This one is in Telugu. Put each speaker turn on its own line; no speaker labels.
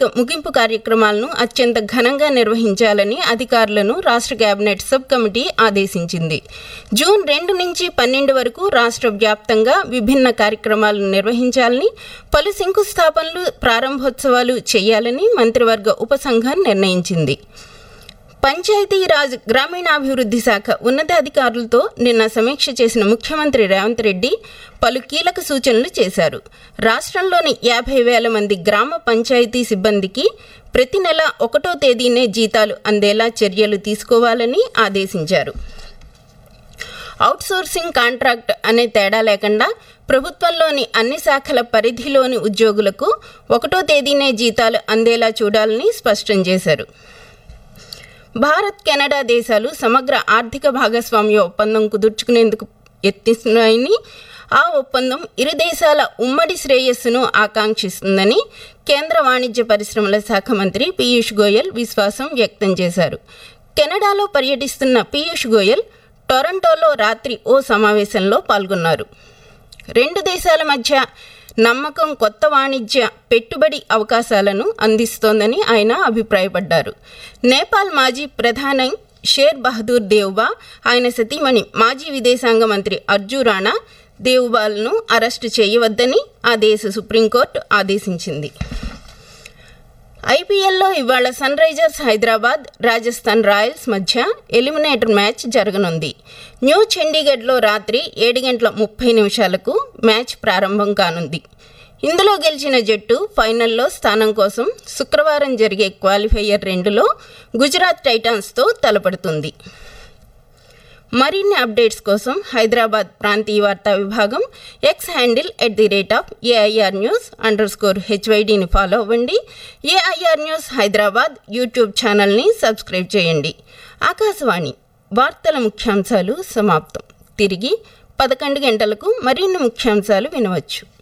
ముగింపు కార్యక్రమాలను అత్యంత ఘనంగా నిర్వహించాలని అధికారులను రాష్ట్ర కేబినెట్ సబ్ కమిటీ ఆదేశించింది జూన్ రెండు నుంచి పన్నెండు వరకు రాష్ట్ర వ్యాప్తంగా విభిన్న కార్యక్రమాలను నిర్వహించాలని పలు శంకుస్థాపనలు ప్రారంభోత్సవాలు చేయాలని మంత్రివర్గ ఉపసంఘం నిర్ణయించింది పంచాయతీరాజ్ గ్రామీణాభివృద్ధి శాఖ ఉన్నతాధికారులతో నిన్న సమీక్ష చేసిన ముఖ్యమంత్రి రేవంత్ రెడ్డి పలు కీలక సూచనలు చేశారు రాష్ట్రంలోని యాభై వేల మంది గ్రామ పంచాయతీ సిబ్బందికి ప్రతి నెల ఒకటో తేదీనే జీతాలు అందేలా చర్యలు తీసుకోవాలని ఆదేశించారు అవుట్సోర్సింగ్ కాంట్రాక్ట్ అనే తేడా లేకుండా ప్రభుత్వంలోని అన్ని శాఖల పరిధిలోని ఉద్యోగులకు ఒకటో తేదీనే జీతాలు అందేలా చూడాలని స్పష్టం చేశారు భారత్ కెనడా దేశాలు సమగ్ర ఆర్థిక భాగస్వామ్య ఒప్పందం కుదుర్చుకునేందుకు యత్నిస్తున్నాయని ఆ ఒప్పందం ఇరు దేశాల ఉమ్మడి శ్రేయస్సును ఆకాంక్షిస్తుందని కేంద్ర వాణిజ్య పరిశ్రమల శాఖ మంత్రి పీయూష్ గోయల్ విశ్వాసం వ్యక్తం చేశారు కెనడాలో పర్యటిస్తున్న పీయూష్ గోయల్ టొరంటోలో రాత్రి ఓ సమావేశంలో పాల్గొన్నారు రెండు దేశాల మధ్య నమ్మకం కొత్త వాణిజ్య పెట్టుబడి అవకాశాలను అందిస్తోందని ఆయన అభిప్రాయపడ్డారు నేపాల్ మాజీ ప్రధాని షేర్ బహదూర్ దేవ్బా ఆయన సతీమణి మాజీ విదేశాంగ మంత్రి అర్జు రాణా దేవ్బాల్ను అరెస్టు చేయవద్దని ఆ దేశ సుప్రీంకోర్టు ఆదేశించింది ఐపీఎల్లో ఇవాళ Sunrisers Hyderabad Rajasthan Royals మధ్య ఎలిమినేటర్ మ్యాచ్ జరగనుంది న్యూ చండీగఢ్లో రాత్రి ఏడు గంటల ముప్పై నిమిషాలకు మ్యాచ్ ప్రారంభం కానుంది ఇందులో గెలిచిన జట్టు ఫైనల్లో స్థానం కోసం శుక్రవారం జరిగే క్వాలిఫైయర్ రెండులో గుజరాత్ టైటాన్స్తో తలపడుతుంది మరిన్ని అప్డేట్స్ కోసం హైదరాబాద్ ప్రాంతీయ వార్తా విభాగం X handle at the rate of AIR news underscore స్కోర్ హెచ్వైడిని ఫాలో అవ్వండి ఏఐఆర్ న్యూస్ హైదరాబాద్ యూట్యూబ్ ఛానల్ని సబ్స్క్రైబ్ చేయండి ఆకాశవాణి వార్తల ముఖ్యాంశాలు సమాప్తం తిరిగి పదకొండు గంటలకు మరిన్ని ముఖ్యాంశాలు వినవచ్చు